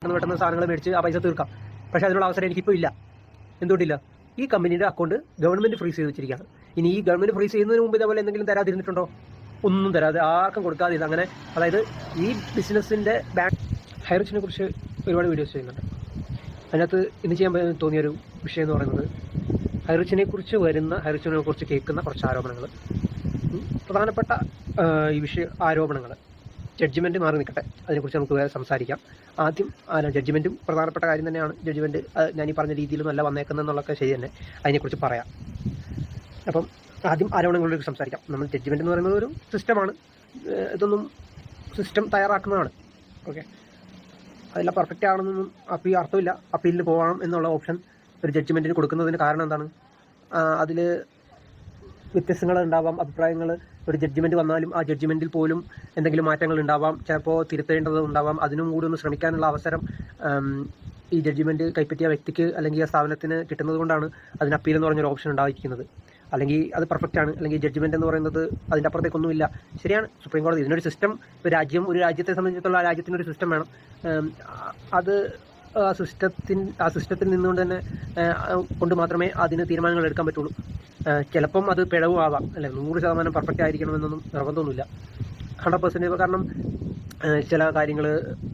പെട്ടെന്ന് പെട്ടെന്ന് സാധനങ്ങൾ മേടിച്ച് ആ പൈസ തീർക്കാം പക്ഷേ അതിനുള്ള അവസരം എനിക്കിപ്പോൾ ഇല്ല എന്തുകൊണ്ടില്ല ഈ കമ്പനിയുടെ അക്കൗണ്ട് ഗവൺമെൻറ് ഫ്രീസ് ചെയ്ത് വെച്ചിരിക്കുകയാണ് ഇനി ഈ ഗവൺമെൻറ് ഫ്രീസ് ചെയ്യുന്നതിന് മുമ്പ് ഇതേപോലെ എന്തെങ്കിലും തരാതിരുന്നിട്ടുണ്ടോ ഒന്നും തരാതെ ആർക്കും കൊടുക്കാതെ ഇത് അങ്ങനെ അതായത് ഈ ബിസിനസ്സിൻ്റെ ബാങ്ക് ഹൈറിച്ചിനെ കുറിച്ച് ഒരുപാട് വീഡിയോസ് ചെയ്യുന്നുണ്ട് അതിനകത്ത് ഇന്ന് ചെയ്യാൻ പറ്റുന്ന തോന്നിയൊരു വിഷയം എന്ന് പറയുന്നത് ഹൈറിച്ചിനെ കുറിച്ച് വരുന്ന ഹൈറിച്ചിനെ കുറിച്ച് കേൾക്കുന്ന കുറച്ച് ആരോപണങ്ങൾ ഉം, പ്രധാനപ്പെട്ട ആ, ഈ വിഷയ ആരോപണങ്ങൾ ജഡ്ജ്മെൻറ്റ് മാറി നിൽക്കട്ടെ അതിനെക്കുറിച്ച് നമുക്ക് വേറെ സംസാരിക്കാം ആദ്യം ജഡ്ജ്മെൻറ്റും പ്രധാനപ്പെട്ട കാര്യം തന്നെയാണ് ജഡ്ജ്മെൻറ്റ് ഞാൻ ഈ പറഞ്ഞ രീതിയിലൊന്നല്ല വന്നേക്കുന്നതെന്നുള്ളതൊക്കെ ശരി തന്നെ അതിനെക്കുറിച്ച് പറയാം അപ്പം ആദ്യം ആരോപണങ്ങളിലേക്ക് സംസാരിക്കാം നമ്മൾ ജഡ്ജ്മെൻറ്റ് എന്ന് പറയുന്നത് ഒരു സിസ്റ്റമാണ് ഏഹ് ഇതൊന്നും സിസ്റ്റം തയ്യാറാക്കുന്നതാണ് ഓക്കെ അതെല്ലാം പെർഫെക്റ്റ് ആണെന്നൊന്നും അപ്പീൽ അർത്ഥമില്ല അപ്പീലിന് പോകണം എന്നുള്ള ഓപ്ഷൻ ഒരു ജഡ്ജ്മെൻറ്റിന് കൊടുക്കുന്നതിന് കാരണം എന്താണ് അതിൽ വ്യത്യസ്തങ്ങൾ ഉണ്ടാവാം അഭിപ്രായങ്ങൾ ഒരു ജഡ്ജ്മെൻറ്റ് വന്നാലും ആ ജഡ്ജ്മെൻറ്റിൽ പോലും എന്തെങ്കിലും മാറ്റങ്ങൾ ഉണ്ടാവാം ചിലപ്പോൾ തിരുത്തേണ്ടത് ഉണ്ടാവാം അതിനും കൂടി ഒന്ന് ശ്രമിക്കാനുള്ള അവസരം ആം, ഈ ജഡ്ജ്മെൻറ്റ് കൈപ്പറ്റിയ വ്യക്തിക്ക് അല്ലെങ്കിൽ ആ സ്ഥാപനത്തിന് കിട്ടുന്നത് കൊണ്ടാണ് അതിന് അപ്പീൽ എന്ന് പറഞ്ഞൊരു ഓപ്ഷൻ ഉണ്ടായിരിക്കുന്നത് അല്ലെങ്കിൽ അത് പെർഫെക്റ്റ് ആണ് അല്ലെങ്കിൽ ജഡ്ജ്മെൻറ്റ് എന്ന് പറയുന്നത് അതിൻ്റെ അപ്പുറത്തേക്കൊന്നുമില്ല ശരിയാണ് സുപ്രീം കോടതി ഇതിനൊരു സിസ്റ്റം ഒരു രാജ്യം ഒരു രാജ്യത്തെ സംബന്ധിച്ചിടത്തോളം ആ രാജ്യത്തിനൊരു സിസ്റ്റം വേണം ഉം, ആ- അത് ആ സിസ്റ്റത്തിൻ ആ സിസ്റ്റത്തിൽ നിന്നുകൊണ്ട് തന്നെ ആ, കൊണ്ട് മാത്രമേ അതിന് തീരുമാനങ്ങൾ എടുക്കാൻ പറ്റുള്ളൂ ആ, ചിലപ്പം അത് പിഴവും ആവാം അല്ലെ നൂറ് ശതമാനം പെർഫെക്റ്റ് ആയിരിക്കണമെന്നൊന്നും നിർബന്ധമൊന്നുമില്ല ഹൺഡ്രഡ് പെർസെൻറ്റ് കാരണം ആ, ചില കാര്യങ്ങൾ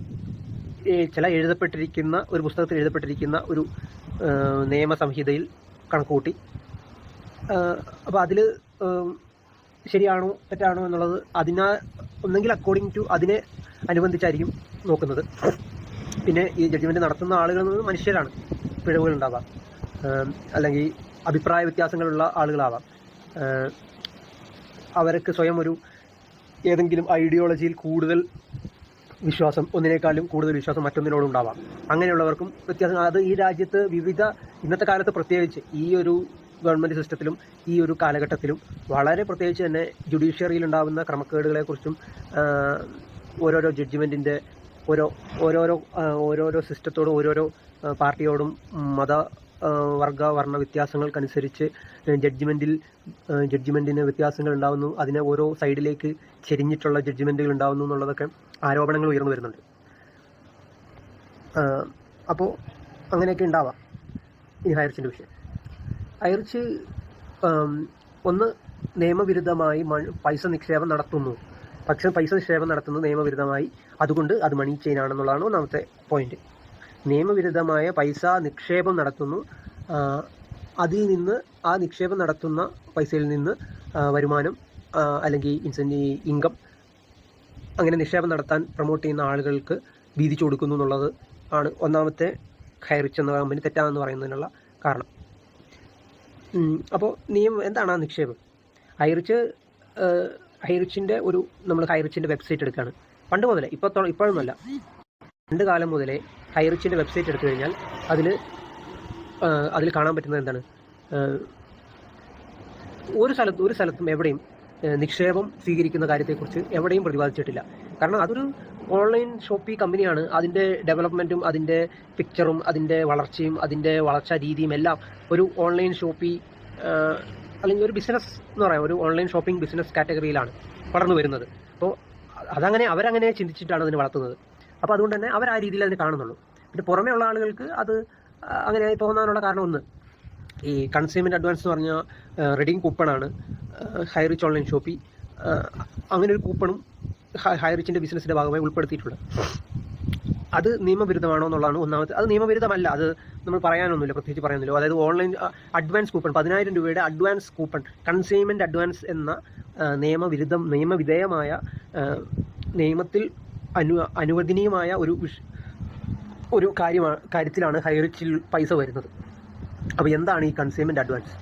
ചില എഴുതപ്പെട്ടിരിക്കുന്ന ഒരു പുസ്തകത്തിൽ എഴുതപ്പെട്ടിരിക്കുന്ന ഒരു ആ, നിയമസംഹിതയിൽ കണക്കുകൂട്ടി അപ്പോൾ അതിൽ ശരിയാണോ തെറ്റാണോ എന്നുള്ളത് അതിനാ ഒന്നെങ്കിൽ അക്കോർഡിംഗ് ടു അതിനെ അനുബന്ധിച്ചായിരിക്കും നോക്കുന്നത് പിന്നെ ഈ ജഡ്ജ്മെൻറ്റ് നടത്തുന്ന ആളുകൾ എന്നത് മനുഷ്യരാണ് പിഴവുകൾ ഉണ്ടാവാം ഏം, അല്ലെങ്കിൽ അഭിപ്രായ വ്യത്യാസങ്ങളുള്ള ആളുകളാവാം ഏം, അവർക്ക് സ്വയം ഒരു ഏതെങ്കിലും ഐഡിയോളജിയിൽ കൂടുതൽ വിശ്വാസം ഒന്നിനേക്കാളും കൂടുതൽ വിശ്വാസം മറ്റൊന്നിനോടും ഉണ്ടാവാം അങ്ങനെയുള്ളവർക്കും വ്യത്യാസം അത് ഈ രാജ്യത്ത് വിവിധ ഇന്നത്തെ കാലത്ത് പ്രത്യേകിച്ച് ഈ ഒരു ഗവൺമെൻറ് സിസ്റ്റത്തിലും ഈ ഒരു കാലഘട്ടത്തിലും വളരെ പ്രത്യേകിച്ച് തന്നെ ജുഡീഷ്യറിയിൽ ഉണ്ടാകുന്ന ക്രമക്കേടുകളെക്കുറിച്ചും ആ, ഓരോരോ ജഡ്ജ്മെൻറ്റിൻ്റെ ഓരോ ഓരോരോ ആ, ഓരോരോ സിസ്റ്റത്തോടും ഓരോരോ ആ, പാർട്ടിയോടും മത ആ, വർഗ വർണ്ണ വ്യത്യാസങ്ങൾക്കനുസരിച്ച് ജഡ്ജ്മെൻറ്റിൽ ജഡ്ജ്മെൻറ്റിന് വ്യത്യാസങ്ങൾ ഉണ്ടാകുന്നു അതിനെ ഓരോ സൈഡിലേക്ക് ചെരിഞ്ഞിട്ടുള്ള ജഡ്ജ്മെൻറ്റുകൾ ഉണ്ടാകുന്നു എന്നുള്ളതൊക്കെ ആരോപണങ്ങൾ ഉയർന്നു വരുന്നുണ്ട് അപ്പോൾ അങ്ങനെയൊക്കെ ഉണ്ടാവാം ഈ ഹയർച്ചിൻ്റെ വിഷയം ഹയർച്ച് ഒന്ന് നിയമവിരുദ്ധമായി മൺ- പൈസ നിക്ഷേപം നടത്തുന്നു പക്ഷെ പൈസ നിക്ഷേപം നടത്തുന്നത് നിയമവിരുദ്ധമായി അതുകൊണ്ട് അത് മണി ചെയിൻ ആണെന്നുള്ളതാണ് ഒന്നാമത്തെ പോയിന്റ് നിയമവിരുദ്ധമായ പൈസ നിക്ഷേപം നടത്തുന്നു ആ, അതിൽ നിന്ന് ആ നിക്ഷേപം നടത്തുന്ന പൈസയിൽ നിന്ന് ആ, വരുമാനം ആ, അല്ലെങ്കിൽ ഇൻസെൻ്റ് ഇൻകം അങ്ങനെ നിക്ഷേപം നടത്താൻ പ്രൊമോട്ട് ചെയ്യുന്ന ആളുകൾക്ക് വീതിച്ചു കൊടുക്കുന്നു എന്നുള്ളത് ആണ് ഒന്നാമത്തെ ഹൈറിച്ച് എന്ന കമ്പനി തെറ്റാണെന്ന് പറയുന്നതിനുള്ള കാരണം അപ്പോൾ നിയമം എന്താണ് ആ നിക്ഷേപം ഹൈറിച്ച് ഹൈറിച്ചിൻ്റെ ഒരു നമ്മൾ ഹൈറിച്ചിൻ്റെ വെബ്സൈറ്റ് എടുക്കുകയാണ് പണ്ട് മുതലേ ഇപ്പോൾ ഇപ്പോഴൊന്നുമല്ല പണ്ട് കാലം മുതലേ ഹൈറിച്ചിൻ്റെ വെബ്സൈറ്റ് എടുത്തു കഴിഞ്ഞാൽ അതിൽ അതിൽ കാണാൻ പറ്റുന്നത് എന്താണ് ആ, ഒരു സ്ഥലത്ത് ഒരു സ്ഥലത്തും എവിടെയും ആ, നിക്ഷേപം സ്വീകരിക്കുന്ന കാര്യത്തെക്കുറിച്ച് എവിടെയും പ്രതിപാദിച്ചിട്ടില്ല കാരണം അതൊരു ഓൺലൈൻ ഷോപ്പിംഗ് കമ്പനിയാണ് അതിൻ്റെ ഡെവലപ്മെൻറ്റും അതിൻ്റെ പിക്ചറും അതിൻ്റെ വളർച്ചയും അതിൻ്റെ വളർച്ചാ രീതിയും എല്ലാം ഒരു ഓൺലൈൻ ഷോപ്പി അല്ലെങ്കിൽ ഒരു ബിസിനസ് എന്ന് പറയാം ഒരു ഓൺലൈൻ ഷോപ്പിംഗ് ബിസിനസ് കാറ്റഗറിയിലാണ് വളർന്നു വരുന്നത് അപ്പോൾ അതങ്ങനെ അവരങ്ങനെ ചിന്തിച്ചിട്ടാണ് അതിനെ വളർത്തുന്നത് അപ്പോൾ അതുകൊണ്ട് തന്നെ അവർ ആ രീതിയിൽ അതിനെ കാണുന്നുള്ളൂ പിന്നെ പുറമേ ഉള്ള ആളുകൾക്ക് അത് ആ, അങ്ങനെ ആയി തോന്നാനുള്ള കാരണം ഒന്ന് ഈ കൺസ്യൂമർ അഡ്വാൻസ് എന്ന് പറഞ്ഞ റെഡിങ് കൂപ്പണാണ് ഹൈറിച്ച് ഓൺലൈൻ ഷോപ്പി അങ്ങനെ ഒരു കൂപ്പണും ഹൈറിച്ചിൻ്റെ ബിസിനസ്സിൻ്റെ ഭാഗമായി ഉൾപ്പെടുത്തിയിട്ടുള്ളത് അത് നിയമവിരുദ്ധമാണോ എന്നുള്ളതാണ് ഒന്നാമത്തെ അത് നിയമവിരുദ്ധമല്ല അത് നമ്മൾ പറയാനൊന്നുമില്ല പ്രത്യേകിച്ച് പറയാനൊന്നുമില്ല അതായത് ഓൺലൈൻ അഡ്വാൻസ് കൂപ്പൺ പതിനായിരം രൂപയുടെ അഡ്വാൻസ് കൂപ്പൺ കൺസ്യൂമെൻ്റ് അഡ്വാൻസ് എന്ന ആ, നിയമവിരുദ്ധം നിയമവിധേയമായ ആ, നിയമത്തിൽ അനു അനുവദനീയമായ ഒരു വിഷ ഒരു കാര്യമാണ് കാര്യത്തിലാണ് ഹൈറിച്ചിൽ പൈസ വരുന്നത് അപ്പോൾ എന്താണ് ഈ കൺസ്യൂമെൻ്റ് അഡ്വാൻസ്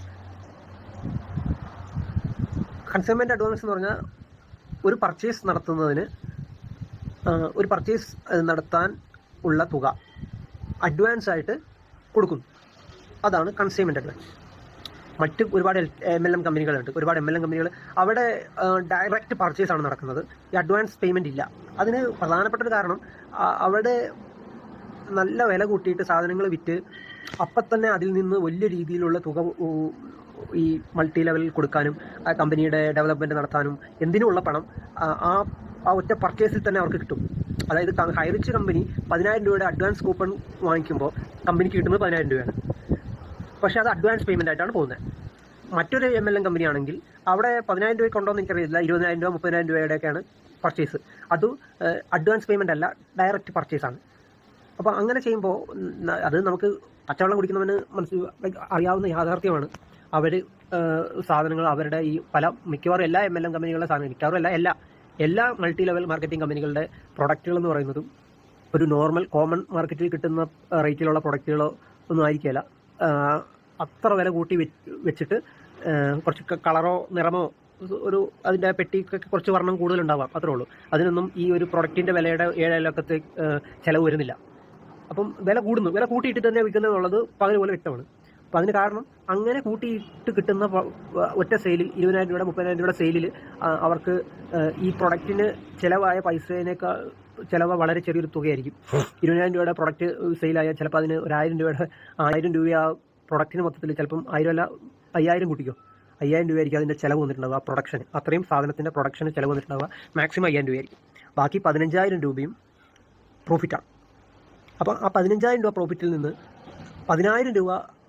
കൺസ്യൂമെൻ്റ് അഡ്വാൻസ് എന്ന് പറഞ്ഞാൽ ഒരു പർച്ചേസ് നടത്തുന്നതിന് ആ, ഒരു പർച്ചേസ് നടത്താൻ ഉള്ള തുക അഡ്വാൻസ് ആയിട്ട് കൊടുക്കുന്നു അതാണ് കൺസ്യൂമെൻ്റ് അഡ്വാൻസ് മറ്റ് ഒരുപാട് എം എൽ എം കമ്പനികളുണ്ട് ഒരുപാട് എം എൽ എം കമ്പനികൾ അവിടെ ഡയറക്റ്റ് പർച്ചേസ് ആണ് നടക്കുന്നത് ഈ അഡ്വാൻസ് പേയ്മെൻ്റ് ഇല്ല അതിന് പ്രധാനപ്പെട്ട ഒരു കാരണം ആ, അവിടെ നല്ല വില കൂട്ടിയിട്ട് സാധനങ്ങൾ വിറ്റ് അപ്പം തന്നെ അതിൽ നിന്ന് വലിയ രീതിയിലുള്ള തുക ഉ- ഈ മൾട്ടി ലെവലിൽ കൊടുക്കാനും ആ കമ്പനിയുടെ ഡെവലപ്മെൻറ്റ് നടത്താനും എന്തിനുമുള്ള പണം ആ ആ- ആ ഒറ്റ പർച്ചേസിൽ തന്നെ അവർക്ക് കിട്ടും അതായത് ക- ഹൈറിച്ച് കമ്പനി പതിനായിരം രൂപയുടെ അഡ്വാൻസ് കൂപ്പൺ വാങ്ങിക്കുമ്പോൾ കമ്പനിക്ക് കിട്ടുന്നത് പതിനായിരം രൂപയാണ് പക്ഷേ അത് അഡ്വാൻസ് പേയ്മെൻ്റ് ആയിട്ടാണ് പോകുന്നത് മറ്റൊരു എം എൽ എം കമ്പനി ആണെങ്കിൽ അവിടെ പതിനായിരം രൂപയ്ക്ക് ഉണ്ടോ എന്ന് എനിക്കറിയില്ല ഇരുപതിനായിരം രൂപ മുപ്പതിനായിരം രൂപയുടെയൊക്കെയാണ് പർച്ചേസ് അത് അഡ്വാൻസ് പേയ്മെൻ്റ് അല്ല ഡയറക്റ്റ് പർച്ചേസ് ആണ് അപ്പോൾ അങ്ങനെ ചെയ്യുമ്പോൾ അത് നമുക്ക് പച്ചവെള്ളം കുടിക്കുന്നവന് മനസ്സിൽ അറിയാവുന്ന യാഥാർത്ഥ്യമാണ് അവർ സാധനങ്ങൾ അവരുടെ ഈ പല മിക്കവാറും എല്ലാ എം എൽ എം കമ്പനികളുടെ സാധനം മിക്കവാറും അല്ല എല്ലാ എല്ലാ മൾട്ടി ലെവൽ മാർക്കറ്റിംഗ് കമ്പനികളുടെ പ്രൊഡക്റ്റുകൾ എന്ന് പറയുന്നതും ഒരു നോർമൽ കോമൺ മാർക്കറ്റിൽ കിട്ടുന്ന ആ, റേറ്റിലുള്ള പ്രൊഡക്റ്റുകളോ ഒന്നും ആയിരിക്കില്ല ആ, അത്ര വില കൂട്ടി വെച്ച്- വെച്ചിട്ട് ആ, കുറച്ച് ക- കളറോ നിറമോ ഒരു അതിൻ്റെ പെട്ടിക്കൊക്കെ കുറച്ച് വർണ്ണം കൂടുതലുണ്ടാവാം അത്രേ ഉള്ളൂ അതിനൊന്നും ഈ ഒരു പ്രൊഡക്റ്റിൻ്റെ വിലയുടെ ഏഴലക്കത്തെ ചിലവ് വരുന്നില്ല അപ്പം വില കൂടുന്നു വില കൂട്ടിയിട്ട് തന്നെ വിൽക്കുന്നത് എന്നുള്ളത് പകൽ പോലെ വ്യക്തമാണ് അപ്പം അതിന് കാരണം അങ്ങനെ കൂട്ടിയിട്ട് കിട്ടുന്ന പ- വ- ഒറ്റ സെയിലിൽ ഇരുപതിനായിരം രൂപയുടെ മുപ്പതിനായിരം രൂപയുടെ സെയിലിൽ അവർക്ക് ആ, ഈ പ്രൊഡക്റ്റിന് ചിലവായ പൈസേനേക്കാൾ ചിലവ് വളരെ ചെറിയൊരു തുകയായിരിക്കും ഇരുപതിനായിരം രൂപയുടെ പ്രൊഡക്റ്റ് സെയിലായാൽ ചിലപ്പോൾ അതിന് ഒരു ആയിരം രൂപയുടെ ആയിരം രൂപ ആ പ്രൊഡക്റ്റിന് മൊത്തത്തിൽ ചിലപ്പം ആയിരം അല്ല അയ്യായിരം കൂട്ടിക്കോ അയ്യായിരം രൂപയായിരിക്കും അതിൻ്റെ ചിലവ് വന്നിട്ടുണ്ടാവുക ആ പ്രൊഡക്ഷന് അത്രയും സാധനത്തിൻ്റെ പ്രൊഡക്ഷന് ചിലവ് വന്നിട്ടുണ്ടാവുക മാക്സിമം അയ്യായിരം രൂപയായിരിക്കും ബാക്കി പതിനഞ്ചായിരം രൂപയും പ്രോഫിറ്റാണ് അപ്പോൾ ആ പതിനഞ്ചായിരം രൂപ പ്രോഫിറ്റിൽ നിന്ന് പതിനായിരം രൂപ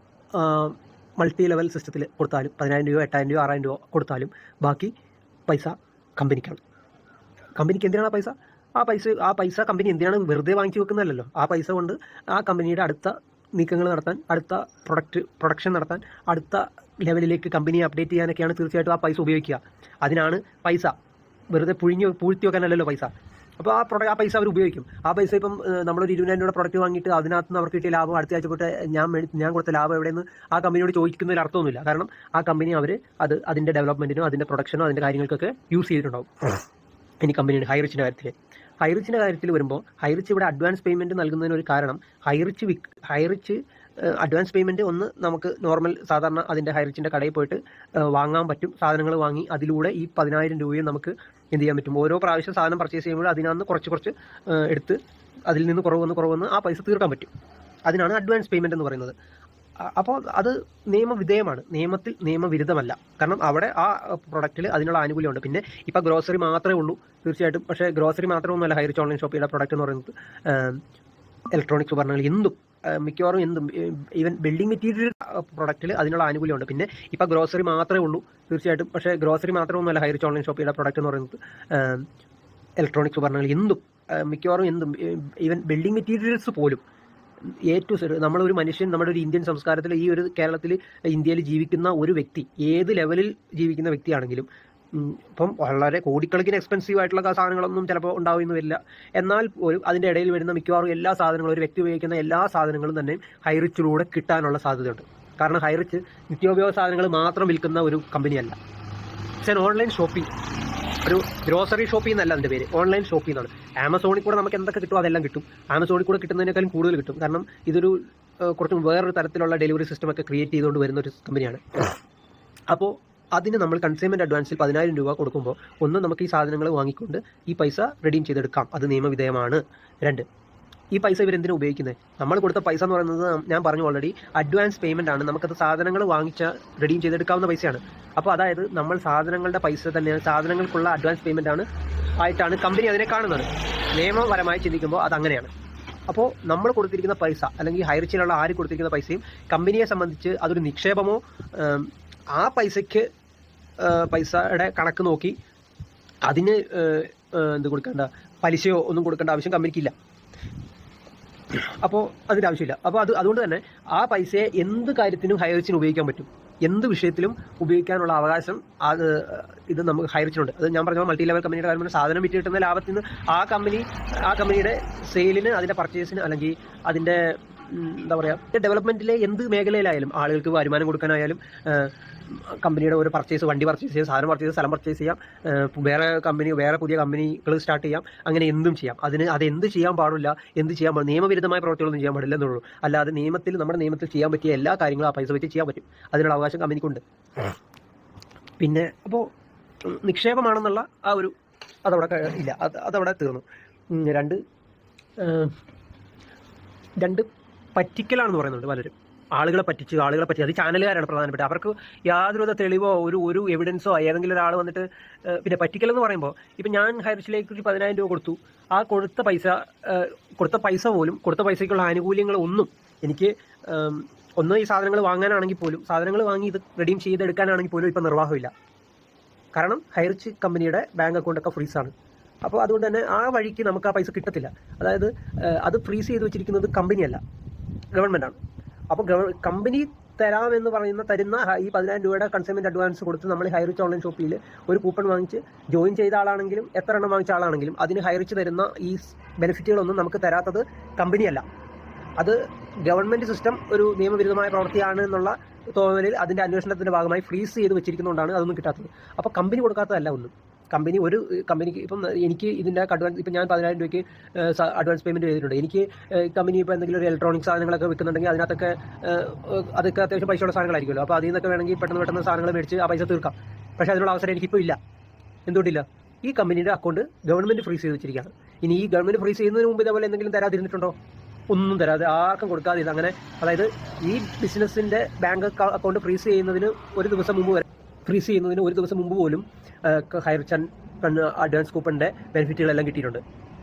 മൾട്ടി ലെവൽ സിസ്റ്റത്തിൽ കൊടുത്താലും പതിനായിരം രൂപ എട്ടായിരം രൂപ ആറായിരം രൂപ കൊടുത്താലും ബാക്കി പൈസ കമ്പനിക്കാണ് കമ്പനിക്ക് എന്തിനാണ് ആ പൈസ ആ പൈസ ആ പൈസ കമ്പനി എന്തിനാണ് വെറുതെ വാങ്ങിച്ചു വെക്കുന്നതല്ലല്ലോ ആ പൈസ കൊണ്ട് ആ കമ്പനിയുടെ അടുത്ത നീക്കങ്ങൾ നടത്താൻ അടുത്ത പ്രൊഡക്റ്റ് പ്രൊഡക്ഷൻ നടത്താൻ അടുത്ത ലെവലിലേക്ക് കമ്പനിയെ അപ്ഡേറ്റ് ചെയ്യാനൊക്കെയാണ് തീർച്ചയായിട്ടും ആ പൈസ ഉപയോഗിക്കുക അതിനാണ് പൈസ വെറുതെ പുഴിഞ്ഞ് പൂഴ്ത്തി വെക്കാനല്ലല്ലോ പൈസ അപ്പോൾ ആ പ്രൊഡക്റ്റ് ആ പൈസ അവർ ഉപയോഗിക്കും ആ പൈസ ഇപ്പം ഏഹ്, നമ്മളൊരു ഇരുപതിനായിരം രൂപ പ്രൊഡക്റ്റ് വാങ്ങിയിട്ട് അതിനകത്ത് നിന്ന് അവർക്ക് കിട്ടിയ ലാഭം അടുത്ത ആഴ്ച തൊട്ട് ഞാൻ മേടി- ഞാൻ കൊടുത്ത ലാഭം എവിടെയെന്ന് ആ കമ്പനിയോട് ചോദിക്കുന്നതിൽ അർത്ഥമൊന്നുമില്ല കാരണം ആ കമ്പനി അവർ അത് അതിൻ്റെ ഡെവലപ്മെൻറ്റിനോ അതിൻ്റെ പ്രൊഡക്ഷനോ അതിൻ്റെ കാര്യങ്ങൾക്കൊക്കെ യൂസ് ചെയ്തിട്ടുണ്ടാവും ഇനി കമ്പനിയുടെ ഹൈറിച്ചിൻ്റെ കാര്യത്തിൽ ഹൈറിച്ചിൻ്റെ കാര്യത്തിൽ വരുമ്പോൾ ഹൈറിച്ച് ഇവിടെ അഡ്വാൻസ് പേയ്മെൻറ്റ് നൽകുന്നതിന് ഒരു കാരണം ഹൈറിച്ച് വിക് ഹൈറിച്ച് അഡ്വാൻസ് പേയ്മെൻറ്റ് ഒന്ന് നമുക്ക് നോർമൽ സാധാരണ അതിൻ്റെ ഹൈറിച്ചിൻ്റെ കടയിൽ പോയിട്ട് ഏഹ്, വാങ്ങാൻ പറ്റും സാധനങ്ങൾ വാങ്ങി അതിലൂടെ ഈ പതിനായിരം രൂപയും നമുക്ക് എന്ത് ചെയ്യാൻ പറ്റും ഓരോ പ്രാവശ്യം സാധനം പർച്ചേസ് ചെയ്യുമ്പോൾ അതിനകത്ത് കുറച്ച് കുറച്ച് ഏഹ്, എടുത്ത് അതിൽ നിന്ന് കുറവെന്ന് കുറവെന്ന് ആ പൈസ തീർക്കാൻ പറ്റും അതിനാണ് അഡ്വാൻസ് പേയ്മെൻറ്റ് എന്ന് പറയുന്നത് അ- അപ്പോൾ അത് നിയമവിധേയമാണ് നിയമത്തിൽ നിയമവിരുദ്ധമല്ല കാരണം അവിടെ ആ പ്രൊഡക്റ്റിൽ അതിനുള്ള ആനുകൂല്യമുണ്ട് പിന്നെ ഇപ്പം ഗ്രോസറി മാത്രമേ ഉള്ളൂ തീർച്ചയായിട്ടും പക്ഷേ ഗ്രോസറി മാത്രമൊന്നുമല്ല ഹൈറിച്ച് ഓൺലൈൻ ഷോപ്പിയുടെ പ്രൊഡക്റ്റ് എന്ന് പറയുന്നത് ഇലക്ട്രോണിക്സ് ഉപകരണങ്ങൾ എന്തും ആ, മിക്കവാറും എന്തും ഈവൻ ബിൽഡിംഗ് മെറ്റീരിയൽ പ്രൊഡക്റ്റിൽ അതിനുള്ള ആനുകൂല്യമുണ്ട് പിന്നെ ഇപ്പം ഗ്രോസറി മാത്രമേ ഉള്ളൂ തീർച്ചയായിട്ടും പക്ഷേ ഗ്രോസറി മാത്രമൊന്നുമല്ല ഹൈറിച്ച് ഓൺലൈൻ ഷോപ്പിയുടെ പ്രൊഡക്റ്റ് എന്ന് പറയുന്നത് ഇലക്ട്രോണിക്സ് ഉപകരണങ്ങൾ എന്തും ആ, മിക്കവാറും എന്തും ഈവൻ ബിൽഡിംഗ് മെറ്റീരിയൽസ് പോലും എ ടു സെഡ് നമ്മളൊരു മനുഷ്യൻ നമ്മുടെ ഒരു ഇന്ത്യൻ സംസ്കാരത്തിൽ ഈ ഒരു കേരളത്തിൽ ഇന്ത്യയിൽ ജീവിക്കുന്ന ഒരു വ്യക്തി ഏത് ലെവലിൽ ജീവിക്കുന്ന വ്യക്തിയാണെങ്കിലും ഉം, ഇപ്പം വളരെ കോടിക്കണക്കിന് എക്സ്പെൻസീവ് ആയിട്ടുള്ള ക- സാധനങ്ങളൊന്നും ചിലപ്പോൾ ഉണ്ടാവുമെന്ന് വരില്ല എന്നാൽ ഒരു അതിൻ്റെ ഇടയിൽ വരുന്ന മിക്കവാറും എല്ലാ സാധനങ്ങളും ഒരു വ്യക്തി ഉപയോഗിക്കുന്ന എല്ലാ സാധനങ്ങളും തന്നെ ഹൈറിച്ചിലൂടെ കിട്ടാനുള്ള സാധ്യതയുണ്ട് കാരണം ഹൈറിച്ച് നിത്യോപയോഗ സാധനങ്ങൾ മാത്രം വിൽക്കുന്ന ഒരു കമ്പനിയല്ല ഇറ്റ്സ് ഓൺലൈൻ ഷോപ്പിംഗ് ഒരു ഗ്രോസറി ഷോപ്പിംഗ് എന്നല്ല അതിൻ്റെ പേര് ഓൺലൈൻ ഷോപ്പിംഗ് എന്നാണ് ആമസോണിൽ കൂടെ നമുക്ക് എന്തൊക്കെ കിട്ടുമോ അതെല്ലാം കിട്ടും ആമസോണിൽ കൂടെ കിട്ടുന്നതിനേക്കാളും കൂടുതൽ കിട്ടും കാരണം ഇതൊരു ഏഹ്, കുറച്ചും വേറൊരു തരത്തിലുള്ള ഡെലിവറി സിസ്റ്റം ഒക്കെ ക്രിയേറ്റ് ചെയ്തുകൊണ്ട് വരുന്ന ഒരു കമ്പനിയാണ് അപ്പോൾ അതിന് നമ്മൾ കൺസ്യൂമർ അഡ്വാൻസിൽ പതിനായിരം രൂപ കൊടുക്കുമ്പോൾ ഒന്ന് നമുക്ക് ഈ സാധനങ്ങൾ വാങ്ങിക്കൊണ്ട് ഈ പൈസ റെഡീം ചെയ്തെടുക്കാം അത് നിയമവിധേയമാണ് രണ്ട് ഈ പൈസ ഇവരെന്തിനാ ഉപയോഗിക്കുന്നത് നമ്മൾ കൊടുത്ത പൈസ എന്ന് പറയുന്നത് ഞാൻ പറഞ്ഞു ഓൾറെഡി അഡ്വാൻസ് പേയ്മെൻ്റ് ആണ് നമുക്കത് സാധനങ്ങൾ വാങ്ങിച്ച റെഡീം ചെയ്തെടുക്കാവുന്ന പൈസയാണ് അപ്പോൾ അതായത് നമ്മൾ സാധനങ്ങളുടെ പൈസ തന്നെ സാധനങ്ങൾക്കുള്ള അഡ്വാൻസ് പേയ്മെൻ്റ് ആണ് ആയിട്ടാണ് കമ്പനി അതിനെ കാണുന്നത് നിയമപരമായി ചിന്തിക്കുമ്പോൾ അത് അങ്ങനെയാണ് അപ്പോൾ നമ്മൾ കൊടുത്തിരിക്കുന്ന പൈസ അല്ലെങ്കിൽ ഹൈറിച്ചിലുള്ള ആര് കൊടുത്തിരിക്കുന്ന പൈസയും കമ്പനിയെ സംബന്ധിച്ച് അതൊരു നിക്ഷേപമോ ഉം, ആ പൈസയ്ക്ക് ഏഹ്, പൈസയുടെ കണക്ക് നോക്കി അതിന് ഏഹ്, ഏഹ്, എന്ത് കൊടുക്കേണ്ട പലിശയോ ഒന്നും കൊടുക്കേണ്ട ആവശ്യം കമ്പനിക്കില്ല അപ്പോൾ അതിൻ്റെ ആവശ്യമില്ല അപ്പോൾ അത് അതുകൊണ്ട് തന്നെ ആ പൈസയെ എന്ത് കാര്യത്തിനും ഹൈറിച്ചിന് ഉപയോഗിക്കാൻ പറ്റും എന്ത് വിഷയത്തിലും ഉപയോഗിക്കാനുള്ള അവകാശം അത് ഇത് നമുക്ക് ഹൈറിച്ചിനുണ്ട് അത് ഞാൻ പറഞ്ഞ മൾട്ടി ലെവൽ കമ്പനിയുടെ കാര്യം പറഞ്ഞാൽ സാധനം വിറ്റ് കിട്ടുന്ന ലാഭത്തിൽ നിന്ന് ആ കമ്പനി ആ കമ്പനിയുടെ സെയിലിന് അതിൻ്റെ പർച്ചേസിന് അല്ലെങ്കിൽ അതിൻ്റെ ഉം, എന്താ പറയുക ഡെവലപ്മെൻറ്റിലെ എന്ത് മേഖലയിലായാലും ആളുകൾക്ക് വരുമാനം കൊടുക്കാനായാലും ഏഹ്, കമ്പനിയുടെ ഒരു പർച്ചേസ് വണ്ടി പർച്ചേസ് ചെയ്യാം സാധനം പർച്ചേസ് സ്ഥലം പർച്ചേസ് ചെയ്യാം ഏഹ്, വേറെ കമ്പനി വേറെ പുതിയ കമ്പനികൾ സ്റ്റാർട്ട് ചെയ്യാം അങ്ങനെ എന്തും ചെയ്യാം അതിന് അത് എന്ത് ചെയ്യാൻ പാടില്ല എന്ത് ചെയ്യാൻ പാടില്ല നിയമവിരുദ്ധമായ പ്രവർത്തികളൊന്നും ചെയ്യാൻ പാടില്ല എന്നുള്ളൂ അല്ലാതെ നിയമത്തിൽ നമ്മുടെ നിയമത്തിൽ ചെയ്യാൻ പറ്റിയ എല്ലാ കാര്യങ്ങളും ആ പൈസ വെച്ച് ചെയ്യാൻ പറ്റും അതിനുള്ള അവകാശം കമ്പനിക്കുണ്ട് പിന്നെ അപ്പോൾ നിക്ഷേപമാണെന്നുള്ള ആ ഒരു അതവിടെ ക- ഇല്ല അത് അതവിടെ തീർന്നു ഉം, രണ്ട് ഏഹ്, രണ്ട് പറ്റിക്കലാണെന്ന് പറയുന്നുണ്ട് പലരും ആളുകളെ പറ്റിച്ച് ആളുകളെ പറ്റി അത് ചാനലുകാരാണ് പ്രധാനപ്പെട്ട അവർക്ക് യാതൊരുവിധ തെളിവോ ഒരു ഒരു എവിഡൻസോ ഏതെങ്കിലും ഒരാൾ വന്നിട്ട് ഏഹ്, പിന്നെ പറ്റിക്കലെന്ന് പറയുമ്പോൾ ഇപ്പം ഞാൻ ഹൈറിച്ചിലേക്ക് ഒരു പതിനായിരം രൂപ കൊടുത്തു ആ കൊടുത്ത പൈസ ഏഹ്, കൊടുത്ത പൈസ പോലും കൊടുത്ത പൈസയ്ക്കുള്ള ആനുകൂല്യങ്ങൾ ഒന്നും എനിക്ക് ഏം, ഒന്ന് ഈ സാധനങ്ങൾ വാങ്ങാനാണെങ്കിൽ പോലും സാധനങ്ങൾ വാങ്ങി ഇത് റെഡീം ചെയ്തെടുക്കാനാണെങ്കിൽ പോലും ഇപ്പം നിർവാഹമില്ല കാരണം ഹൈറിച്ച് കമ്പനിയുടെ ബാങ്ക് അക്കൗണ്ടൊക്കെ ഫ്രീസാണ് അപ്പോൾ അതുകൊണ്ട് തന്നെ ആ വഴിക്ക് നമുക്ക് ആ പൈസ കിട്ടത്തില്ല അതായത് ഏഹ്, അത് ഫ്രീസ് ചെയ്ത് വെച്ചിരിക്കുന്നത് കമ്പനിയല്ല ഗവൺമെൻറ്റാണ് അപ്പോൾ ഗവ കമ്പനി തരാമെന്ന് പറയുന്ന തരുന്ന ഹ- ഈ പതിനായിരം രൂപയുടെ കൺസ്യൂമൻറ്റ് അഡ്വാൻസ് കൊടുത്ത് നമ്മൾ ഹൈറിച്ച് ഓൺലൈൻ ഷോപ്പിൽ ഒരു കൂപ്പൺ വാങ്ങിച്ച് ജോയിൻ ചെയ്ത ആളാണെങ്കിലും എത്ര എണ്ണം വാങ്ങിച്ച ആളാണെങ്കിലും അതിന് ഹൈറിച്ച് തരുന്ന ഈ ബെനിഫിറ്റുകളൊന്നും നമുക്ക് തരാത്തത് കമ്പനിയല്ല അത് ഗവൺമെൻറ് സിസ്റ്റം ഒരു നിയമവിരുദ്ധമായ പ്രവൃത്തിയാണ് എന്നുള്ള തോന്നലിൽ അതിൻ്റെ അന്വേഷണത്തിൻ്റെ ഭാഗമായി ഫ്രീസ് ചെയ്ത് വെച്ചിരിക്കുന്നതുകൊണ്ടാണ് അതൊന്നും കിട്ടാത്തത് അപ്പോൾ കമ്പനി കൊടുക്കാത്തതല്ല ഒന്നും കമ്പനി ഒരു കമ്പനിക്ക് ഇപ്പം എനിക്ക് ഇതിൻ്റെ അഡ്വാൻസ് ഇപ്പം ഞാൻ പതിനായിരം രൂപയ്ക്ക് അഡ്വാൻസ് പേയ്മെൻറ്റ് ചെയ്തിട്ടുണ്ട് എനിക്ക് ഏഹ്, കമ്പനി ഇപ്പോൾ എന്തെങ്കിലും ഒരു ഇലക്ട്രോണിക് സാധനങ്ങളൊക്കെ വിൽക്കുന്നുണ്ടെങ്കിൽ അതിനകത്തൊക്കെ ഏഹ്, അതൊക്കെ അത്യാവശ്യം പൈസയുള്ള സാധനങ്ങളായിരിക്കുമല്ലോ അപ്പോൾ അതിൽ നിന്നൊക്കെ വേണമെങ്കിൽ പെട്ടെന്ന് പെട്ടെന്ന് സാധനങ്ങൾ മേടിച്ച് ആ പൈസ തീർക്കാം പക്ഷേ അതിനുള്ള അവസരം എനിക്കിപ്പോൾ ഇല്ല എന്തുകൊണ്ടില്ല ഈ കമ്പനിയുടെ അക്കൗണ്ട് ഗവൺമെൻറ് ഫ്രീസ് ചെയ്ത് വെച്ചിരിക്കുകയാണ് ഇനി ഈ ഗവൺമെൻറ് ഫ്രീസ് ചെയ്യുന്നതിന് മുമ്പ് ഇതേപോലെ എന്തെങ്കിലും തരാതിരുന്നിട്ടുണ്ടോ ഒന്നും തരാതെ ആർക്കും കൊടുക്കാതെ ഇത് അങ്ങനെ അതായത് ഈ ബിസിനസ്സിൻ്റെ ബാങ്ക് അക്കൗണ്ട് ഫ്രീസ് ചെയ്യുന്നതിന് ഒരു ദിവസം മുമ്പ് വരെ ഫ്രീസ് ചെയ്യുന്നതിന് ഒരു ദിവസം മുമ്പ് പോലും ഹൈറിച്ചൻ അഡ്വാൻസ് കൂപ്പണിൻ്റെ ബെനിഫിറ്റുകളെല്ലാം കിട്ടിയിട്ടുണ്ട്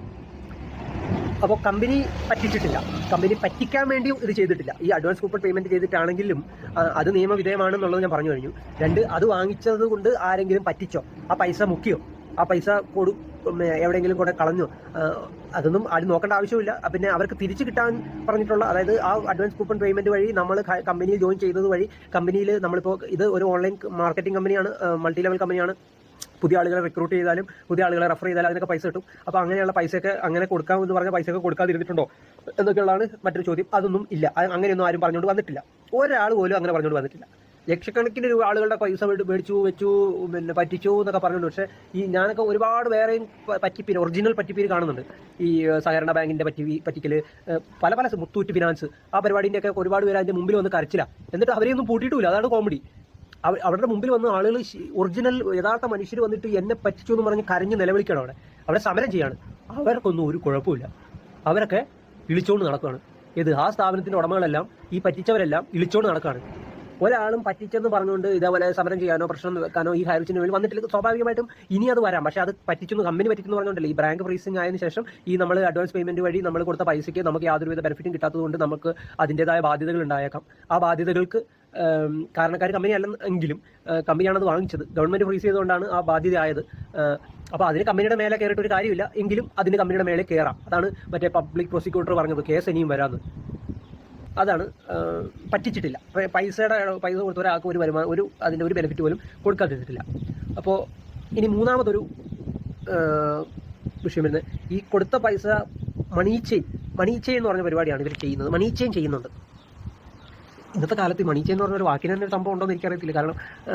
അപ്പോൾ കമ്പനി പറ്റിച്ചിട്ടില്ല കമ്പനി പറ്റിക്കാൻ വേണ്ടിയും ഇത് ചെയ്തിട്ടില്ല ഈ അഡ്വാൻസ് കൂപ്പൺ പേയ്മെന്റ് ചെയ്തിട്ടാണെങ്കിലും ആ, അത് നിയമവിധേയമാണെന്നുള്ളത് ഞാൻ പറഞ്ഞു കഴിഞ്ഞു രണ്ട് അത് വാങ്ങിച്ചത് കൊണ്ട് ആരെങ്കിലും പറ്റിച്ചോ ആ പൈസ മുക്കിയോ ആ പൈസ കൊടു ഉം, എവിടെയെങ്കിലും കൂടെ കളഞ്ഞോ ആ, അതൊന്നും ആരും നോക്കേണ്ട ആവശ്യമില്ല ആ, പിന്നെ അവർക്ക് തിരിച്ചു കിട്ടാൻ പറഞ്ഞിട്ടുള്ള അതായത് ആ അഡ്വാൻസ് കൂപ്പൺ പേയ്മെന്റ് വഴി നമ്മൾ കമ്പനിയിൽ ജോയിൻ ചെയ്തത് വഴി കമ്പനിയിൽ നമ്മളിപ്പോൾ ഇത് ഒരു ഓൺലൈൻ മാർക്കറ്റിംഗ് കമ്പനിയാണ് മൾട്ടി ലെവൽ കമ്പനിയാണ് പുതിയ ആളുകളെ റിക്രൂട്ട് ചെയ്താലും പുതിയ ആളുകളെ റെഫർ ചെയ്താലും അതിനൊക്കെ പൈസ കിട്ടും അപ്പോൾ അങ്ങനെയുള്ള പൈസയൊക്കെ അങ്ങനെ കൊടുക്കാമെന്ന് പറഞ്ഞ പൈസയൊക്കെ കൊടുക്കാതിരുന്നിട്ടുണ്ടോ എന്നൊക്കെയുള്ളതാണ് മറ്റൊരു ചോദ്യം അതൊന്നും ഇല്ല അത് അങ്ങനെയൊന്നും ആരും പറഞ്ഞുകൊണ്ട് വന്നിട്ടില്ല ഒരാൾ പോലും അങ്ങനെ പറഞ്ഞുകൊണ്ട് വന്നിട്ടില്ല ലക്ഷക്കണക്കിന് രൂപ ആളുകളുടെ പൈസ മേടി- മേടിച്ചു വെച്ചു പിന്നെ പറ്റിച്ചു എന്നൊക്കെ പറഞ്ഞുകൊണ്ട് പക്ഷേ ഈ ഞാനൊക്കെ ഒരുപാട് വേറെയും പ- പറ്റിപ്പീര് ഒറിജിനൽ പറ്റിപ്പീര് കാണുന്നുണ്ട് ഈ ഏഹ്, സഹകരണ ബാങ്കിന്റെ പറ്റി പറ്റിക്കൽ പല പല മുത്തൂറ്റ് ഫിനാൻസ് ആ പരിപാടിൻ്റെ ഒക്കെ ഒരുപാട് പേര് അതിന്റെ മുമ്പിൽ വന്ന് കരച്ചില്ല എന്നിട്ട് അവരെയൊന്നും പൂട്ടിയിട്ടില്ല അതാണ് കോമഡി അവ അവരുടെ മുമ്പിൽ വന്ന് ആളുകൾ ഒറിജിനൽ യഥാർത്ഥ മനുഷ്യർ വന്നിട്ട് എന്നെ പറ്റിച്ചു എന്ന് പറഞ്ഞ് കരഞ്ഞ് നിലവിളിക്കണം അവിടെ അവിടെ സമരം ചെയ്യാണ് അവർക്കൊന്നും ഒരു കുഴപ്പമില്ല അവരൊക്കെ ഇളിച്ചോണ്ട് നടക്കുകയാണ് ഇത് ആ സ്ഥാപനത്തിന്റെ ഉടമകളെല്ലാം ഈ പറ്റിച്ചവരെല്ലാം ഇളിച്ചോണ്ട് നടക്കുകയാണ് ഒരാളും പറ്റിച്ചെന്ന് പറഞ്ഞുകൊണ്ട് ഇതേപോലെ സമരം ചെയ്യാനോ പ്രശ്നം വെക്കാനോ ഈ ഹൈറിച്ചിന് വേണ്ടി വന്നിട്ടില്ല സ്വാഭാവികമായിട്ടും ഇനി അത് വരാം പക്ഷേ അത് പറ്റിച്ചെന്ന് കമ്പനി പറ്റിച്ചെന്ന് പറഞ്ഞുകൊണ്ടല്ലേ ഈ ബാങ്ക് ഫ്രീസിംഗ് ആയതിനു ശേഷം ഈ നമ്മൾ അഡ്വാൻസ് പേയ്മെന്റ് വഴി നമ്മൾ കൊടുത്ത പൈസയ്ക്ക് നമുക്ക് യാതൊരുവിധ ബെനിഫിറ്റും കിട്ടാത്തതുകൊണ്ട് നമുക്ക് അതിൻ്റെതായ ബാധ്യതകൾ ഉണ്ടായേക്കാം ആ ബാധ്യതകൾക്ക് ഏം, കാരണക്കാർ കമ്പനി അല്ലെങ്കിലും കമ്പനിയാണ് അത് വാങ്ങിച്ചത് ഗവൺമെന്റ് ഫ്രീസ് ചെയ്തുകൊണ്ടാണ് ആ ബാധ്യത ആയത് അപ്പോൾ അതിന് കമ്പനിയുടെ മേലെ കയറിയിട്ട് ഒരു കാര്യമില്ല എങ്കിലും അതിന് കമ്പനിയുടെ മേലെ കയറാം അതാണ് മറ്റേ പബ്ലിക് പ്രോസിക്യൂട്ടർ പറഞ്ഞത് കേസ് ഇനിയും വരാമെന്ന് അതാണ് ആ, പറ്റിച്ചിട്ടില്ല പ- പൈസയുടെ പൈസ കൊടുത്ത ഒരാൾക്ക് ഒരു വരുമാനം ഒരു അതിൻ്റെ ഒരു ബെനിഫിറ്റ് പോലും കൊടുക്കാതിരുന്നിട്ടില്ല അപ്പോൾ ഇനി മൂന്നാമതൊരു ആ, വിഷയം വരുന്നത് ഈ കൊടുത്ത പൈസ മണി ചെയിൻ മണി ചെയിൻ എന്ന് പറഞ്ഞ പരിപാടിയാണ് ഇവർ ചെയ്യുന്നത് മണി ചെയിൻ ചെയ്യുന്നുണ്ട് ഇന്നത്തെ കാലത്ത് ഈ മണി ചെയിൻ എന്ന് പറഞ്ഞ ഒരു വാക്കിന് തന്നെ ഒരു സംഭവം ഉണ്ടോ എന്ന് എനിക്കറിയത്തില്ല കാരണം ആ,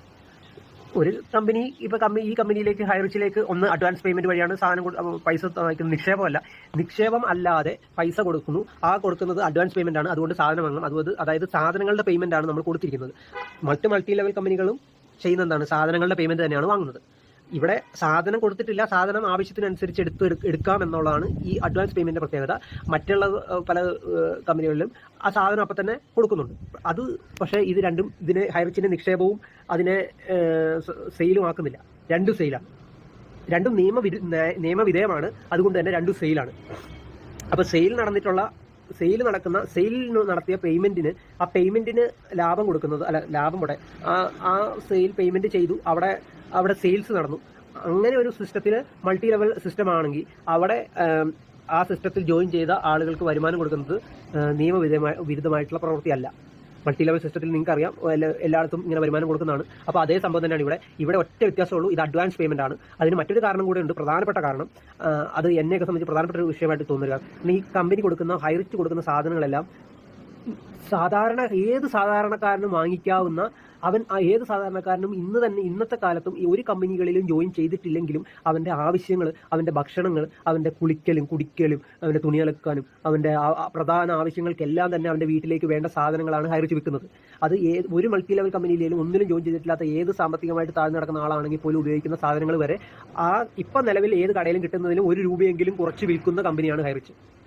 ഒരു കമ്പനി ഇപ്പോൾ കമ്പനി ഈ കമ്പനിയിലേക്ക് ഹൈറിച്ചിലേക്ക് ഒന്ന് അഡ്വാൻസ് പേയ്മെന്റ് വഴിയാണ് സാധനം കൊടു- അപ്പൊ പൈസ വാങ്ങിക്കുന്നത് നിക്ഷേപമല്ല നിക്ഷേപം അല്ലാതെ പൈസ കൊടുക്കുന്നു ആ കൊടുക്കുന്നത് അഡ്വാൻസ് പേയ്മെന്റ് ആണ് അതുകൊണ്ട് സാധനം വാങ്ങണം അതുകൊണ്ട് അതായത് സാധനങ്ങളുടെ പേയ്മെന്റ് ആണ് നമ്മൾ കൊടുത്തിരിക്കുന്നത് മറ്റ് മൾട്ടി ലെവൽ കമ്പനികളും ചെയ്യുന്ന എന്താണ് സാധനങ്ങളുടെ പേയ്മെന്റ് തന്നെയാണ് വാങ്ങുന്നത് ഇവിടെ സാധനം കൊടുത്തിട്ടില്ല സാധനം ആവശ്യത്തിനനുസരിച്ച് എടുത്ത് എടു- എടുക്കാം എന്നുള്ളതാണ് ഈ അഡ്വാൻസ് പേയ്മെന്റിന്റെ പ്രത്യേകത മറ്റുള്ള ഏഹ്, പല ഏഹ്, കമ്പനികളിലും ആ സാധനം അപ്പം തന്നെ കൊടുക്കുന്നുണ്ട് അത് പക്ഷേ ഇത് രണ്ടും ഇതിനെ ഹൈറിച്ചിന്റെ നിക്ഷേപവും അതിനെ സെയിലും ആക്കുന്നില്ല രണ്ടും സെയിലാണ് രണ്ടും നിയമവിരു നേ- നിയമവിധേയമാണ് അതുകൊണ്ട് തന്നെ രണ്ടും സെയിലാണ് അപ്പോൾ സെയിൽ നടന്നിട്ടുള്ള സെയിൽ നടക്കുന്ന സെയിലിന് നടത്തിയ പേയ്മെന്റിന് ആ പേയ്മെന്റിന് ലാഭം കൊടുക്കുന്നത് അല്ല ലാഭം ഇവിടെ ആ ആ സെയിൽ പേയ്മെന്റ് ചെയ്തു അവിടെ അവിടെ സെയിൽസ് നടന്നു അങ്ങനെ ഒരു സിസ്റ്റത്തിൽ മൾട്ടി ലെവൽ സിസ്റ്റം ആണെങ്കിൽ അവിടെ ആം, ആ സിസ്റ്റത്തിൽ ജോയിൻ ചെയ്ത ആളുകൾക്ക് വരുമാനം കൊടുക്കുന്നത് ആ, നിയമവിധേയമായ വിരുദ്ധമായിട്ടുള്ള പ്രവൃത്തിയല്ല മൾട്ടി ലെവൽ സിസ്റ്റത്തിൽ നിങ്ങൾക്ക് അറിയാം എല്ലാ- എല്ലായിടത്തും ഇങ്ങനെ വരുമാനം കൊടുക്കുന്നതാണ് അപ്പോൾ അതേ സംഭവം തന്നെയാണ് ഇവിടെ ഇവിടെ ഒറ്റ വ്യത്യാസമുള്ളൂ ഇത് അഡ്വാൻസ് പേയ്മെന്റ് ആണ് അതിന് മറ്റൊരു കാരണം കൂടെ ഉണ്ട് പ്രധാനപ്പെട്ട കാരണം ആ, അത് എന്നെയൊക്കെ സംബന്ധിച്ച് പ്രധാനപ്പെട്ട ഒരു വിഷയമായിട്ട് തോന്നുക കാരണം ഈ കമ്പനി കൊടുക്കുന്ന ഹൈറിച്ച് കൊടുക്കുന്ന സാധനങ്ങളെല്ലാം സാധാരണ ഏത് സാധാരണക്കാരനും വാങ്ങിക്കാവുന്ന അവൻ ആ ഏത് സാധാരണക്കാരനും ഇന്ന് തന്നെ ഇന്നത്തെ കാലത്തും ഈ ഒരു കമ്പനികളിലും ജോയിൻ ചെയ്തിട്ടില്ലെങ്കിലും അവൻ്റെ ആവശ്യങ്ങൾ അവൻ്റെ ഭക്ഷണങ്ങൾ അവൻ്റെ കുളിക്കലും കുടിക്കലും അവൻ്റെ തുണി അലക്കാനും അവൻ്റെ ആ- ആ പ്രധാന ആവശ്യങ്ങൾക്കെല്ലാം തന്നെ അവൻ്റെ വീട്ടിലേക്ക് വേണ്ട സാധനങ്ങളാണ് ഹൈറിച്ച് വിൽക്കുന്നത് അത് ഏത് ഒരു മൾട്ടി ലെവൽ കമ്പനിയിലും ഒന്നിലും ജോയിൻ ചെയ്തിട്ടില്ലാത്ത ഏത് സാമ്പത്തികമായിട്ട് താഴ്ന്നു നടക്കുന്ന ആളാണെങ്കിൽ പോലും ഉപയോഗിക്കുന്ന സാധനങ്ങൾ വരെ ആ ഇപ്പം നിലവിൽ ഏത് കടയിലും കിട്ടുന്നതിലും ഒരു രൂപയെങ്കിലും കുറച്ച് വിൽക്കുന്ന കമ്പനിയാണ് ഹൈറിച്ച്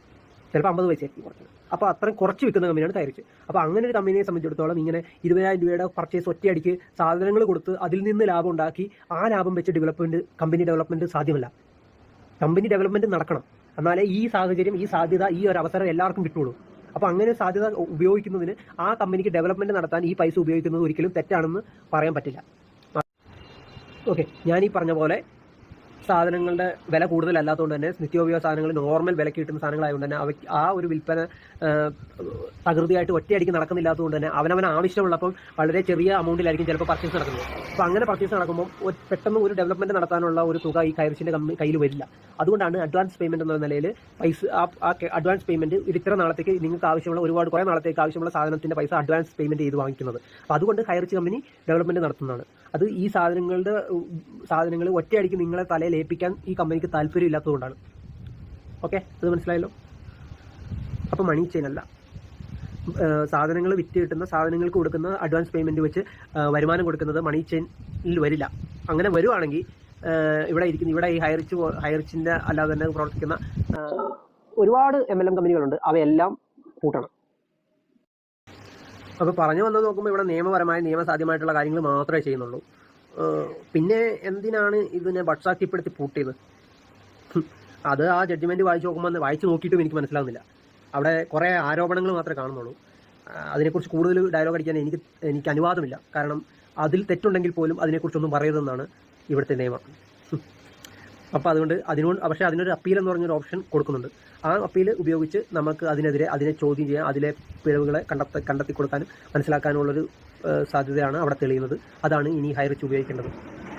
ചിലപ്പോൾ അമ്പത് പൈസ ആയിരിക്കും കുറച്ച് അപ്പോൾ അത്രയും കുറച്ച് വിൽക്കുന്ന കമ്പനിയാണ് ഹൈറിച്ച് അപ്പോൾ അങ്ങനെ ഒരു കമ്പനിയെ സംബന്ധിച്ചിടത്തോളം ഇങ്ങനെ ഇരുപതിനായിരം രൂപയുടെ പർച്ചേസ് ഒറ്റയടിക്ക് സാധനങ്ങൾ കൊടുത്ത് അതിൽ നിന്ന് ലാഭം ഉണ്ടാക്കി ആ ലാഭം വെച്ച് ഡെവലപ്മെൻറ്റ് കമ്പനി ഡെവലപ്മെൻറ്റ് സാധ്യമല്ല കമ്പനി ഡെവലപ്മെൻറ്റ് നടക്കണം എന്നാലേ ഈ സാഹചര്യം ഈ സാധ്യത ഈ ഒരു അവസരം എല്ലാവർക്കും കിട്ടുള്ളൂ അപ്പോൾ അങ്ങനെ ഒരു സാധ്യത ഉപയോഗിക്കുന്നതിന് ആ കമ്പനിക്ക് ഡെവലപ്മെൻറ്റ് നടത്താൻ ഈ പൈസ ഉപയോഗിക്കുന്നത് ഒരിക്കലും തെറ്റാണെന്ന് പറയാൻ പറ്റില്ല ഓക്കെ ഞാൻ ഈ പറഞ്ഞ പോലെ സാധനങ്ങളുടെ വില കൂടുതലല്ലാത്തതുകൊണ്ട് തന്നെ നിത്യോപയോഗ സാധനങ്ങൾ നോർമൽ വിലക്ക് കിട്ടുന്ന സാധനങ്ങളായതുകൊണ്ട് തന്നെ അവയ്ക്ക് ആ ഒരു വിൽപ്പന ആ, തകൃതിയായിട്ട് ഒറ്റയടിക്ക് നടക്കുന്നില്ലാത്തതുകൊണ്ട് തന്നെ അവനവന് ആവശ്യമുള്ളപ്പം വളരെ ചെറിയ അമൗണ്ടിലായിരിക്കും ചിലപ്പോൾ പർച്ചേസ് നടക്കുന്നത് അപ്പോൾ അങ്ങനെ പർച്ചേസ് നടക്കുമ്പോൾ ഒരു- പെട്ടെന്ന് ഒരു ഡെവലപ്മെൻറ്റ് നടത്താനുള്ള ഒരു തുക ഈ കൈറിച്ചിൻ്റെ കമ്പനി കയ്യിൽ വരില്ല അതുകൊണ്ടാണ് അഡ്വാൻസ് പേയ്മെൻറ്റ് എന്ന നിലയിൽ പൈസ ആ ആ അഡ്വാൻസ് പേയ്മെൻറ്റ് ഒരു ഇത്ര നാളത്തേക്ക് നിങ്ങൾക്ക് ആവശ്യമുള്ള ഒരുപാട് കുറേ നാളത്തേക്ക് ആവശ്യമുള്ള സാധനത്തിൻ്റെ പൈസ അഡ്വാൻസ് പേയ്മെൻറ്റ് ചെയ്ത് വാങ്ങിക്കുന്നത് അപ്പോൾ അതുകൊണ്ട് ഹൈറിച്ച് കമ്പനി ഡെവലപ്മെൻറ്റ് നടത്തുന്നതാണ് അത് ഈ സാധനങ്ങളുടെ ഉം, സാധനങ്ങൾ ഒറ്റയടിക്ക് നിങ്ങളെ തലയിൽ ഏൽപ്പിക്കാൻ ഈ കമ്പനിക്ക് താല്പര്യം ഇല്ലാത്തതുകൊണ്ടാണ് ഓക്കെ അത് മനസ്സിലായല്ലോ അപ്പോൾ മണി ചെയിൻ അല്ല സാധനങ്ങൾ വിറ്റ് കിട്ടുന്ന സാധനങ്ങൾക്ക് കൊടുക്കുന്ന അഡ്വാൻസ് പേയ്മെൻറ്റ് വെച്ച് ആ, വരുമാനം കൊടുക്കുന്നത് മണി ചെയിനിൽ വരില്ല അങ്ങനെ വരുവാണെങ്കിൽ ആ, ഇവിടെ ഇരിക്കുന്ന ഇവിടെ ഈ ഹൈറിച്ച് ഹൈറിച്ചിൻ്റെ അല്ലാതെ തന്നെ പ്രവർത്തിക്കുന്ന ആ, ഒരുപാട് എം എൽ എം കമ്പനികളുണ്ട് അവയെല്ലാം കൂട്ടണം അപ്പോൾ പറഞ്ഞു വന്നത് നോക്കുമ്പോൾ ഇവിടെ നിയമപരമായ നിയമസാധ്യമായിട്ടുള്ള കാര്യങ്ങൾ മാത്രമേ ചെയ്യുന്നുള്ളൂ ഏഹ് പിന്നെ എന്തിനാണ് ഇതിനെ ബട്സാക്കിപ്പെടുത്തി പൂട്ടിയത് ഹും. അത് ആ ജഡ്ജ്മെന്റ് വായിച്ചു നോക്കുമ്പോൾ വായിച്ചു നോക്കിയിട്ടും എനിക്ക് മനസ്സിലാവുന്നില്ല അവിടെ കുറേ ആരോപണങ്ങൾ മാത്രമേ കാണുന്നുള്ളൂ ആ, അതിനെക്കുറിച്ച് കൂടുതൽ ഡയലോഗ് അടിക്കാൻ എനിക്ക് എനിക്ക് അനുവാദമില്ല കാരണം അതിൽ തെറ്റുണ്ടെങ്കിൽ പോലും അതിനെക്കുറിച്ചൊന്നും പറയരുതെന്നാണ് ഇവിടുത്തെ നിയമം ഹും. അപ്പോൾ അതുകൊണ്ട് അതിനോട് പക്ഷേ അതിനൊരു അപ്പീൽ എന്ന് പറഞ്ഞൊരു ഓപ്ഷൻ കൊടുക്കുന്നുണ്ട് ആ അപ്പീൽ ഉപയോഗിച്ച് നമുക്ക് അതിനെതിരെ അതിനെ ചോദ്യം ചെയ്യാൻ അതിലെ പിഴവുകളെ കണ്ടെത്ത കണ്ടെത്തി കൊടുക്കാനും മനസ്സിലാക്കാനുള്ളൊരു ഏഹ്, സാധ്യതയാണ് അവിടെ തെളിയുന്നത് അതാണ് ഇനി ഹൈറിച്ച് ഉപയോഗിക്കേണ്ടത്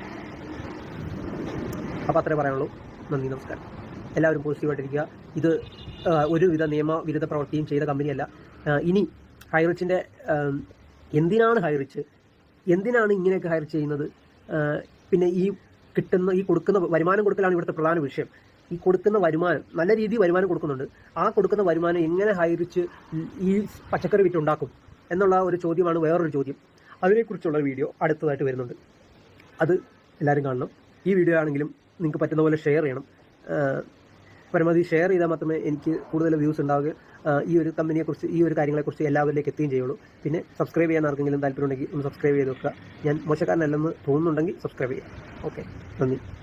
അപ്പോൾ അത്രേ പറയാനുള്ളൂ നന്ദി നമസ്കാരം എല്ലാവരും പോസിറ്റീവായിട്ടിരിക്കുക ഇത് ഏഹ്, ഒരുവിധ നിയമവിരുദ്ധ പ്രവൃത്തിയും ചെയ്ത കമ്പനിയല്ല ഏഹ്, ഇനി ഹൈറിച്ചിൻ്റെ എന്തിനാണ് ഹൈറിച്ച് എന്തിനാണ് ഇങ്ങനെയൊക്കെ ഹൈർ ചെയ്യുന്നത് ഏഹ്, പിന്നെ ഈ കിട്ടുന്ന ഈ കൊടുക്കുന്ന വരുമാനം കൊടുക്കലാണ് ഇവിടുത്തെ പ്രധാന വിഷയം ഈ കൊടുക്കുന്ന വരുമാനം നല്ല രീതിയിൽ വരുമാനം കൊടുക്കുന്നുണ്ട് ആ കൊടുക്കുന്ന വരുമാനം എങ്ങനെ ഹൈറിച്ച് ഈ പച്ചക്കറി വിറ്റുണ്ടാക്കും എന്നുള്ള ഒരു ചോദ്യമാണ് വേറൊരു ചോദ്യം അതിനെക്കുറിച്ചുള്ള വീഡിയോ അടുത്തതായിട്ട് വരുന്നുണ്ട് അത് എല്ലാവരും കാണണം ഈ വീഡിയോ ആണെങ്കിലും നിങ്ങൾക്ക് പറ്റുന്ന പോലെ ഷെയർ ചെയ്യണം ആഹ് പരമാവധി ഷെയർ ചെയ്താൽ മാത്രമേ എനിക്ക് കൂടുതൽ വ്യൂസ് ഉണ്ടാവുകയും ആഹ് ഈ ഒരു കമ്പനിയെക്കുറിച്ച് ഈ ഒരു കാര്യങ്ങളെക്കുറിച്ച് എല്ലാവരിലേക്ക് എത്തുകയും ചെയ്യുള്ളൂ പിന്നെ സബ്സ്ക്രൈബ് ചെയ്യാൻ ആർക്കെങ്കിലും താല്പര്യമുണ്ടെങ്കിൽ ഒന്ന് സബ്സ്ക്രൈബ് ചെയ്ത് വെക്കുക ഞാൻ മോശക്കാരനല്ലെന്ന് തോന്നുന്നുണ്ടെങ്കിൽ സബ്സ്ക്രൈബ് ചെയ്യാം ഓക്കെ നന്ദി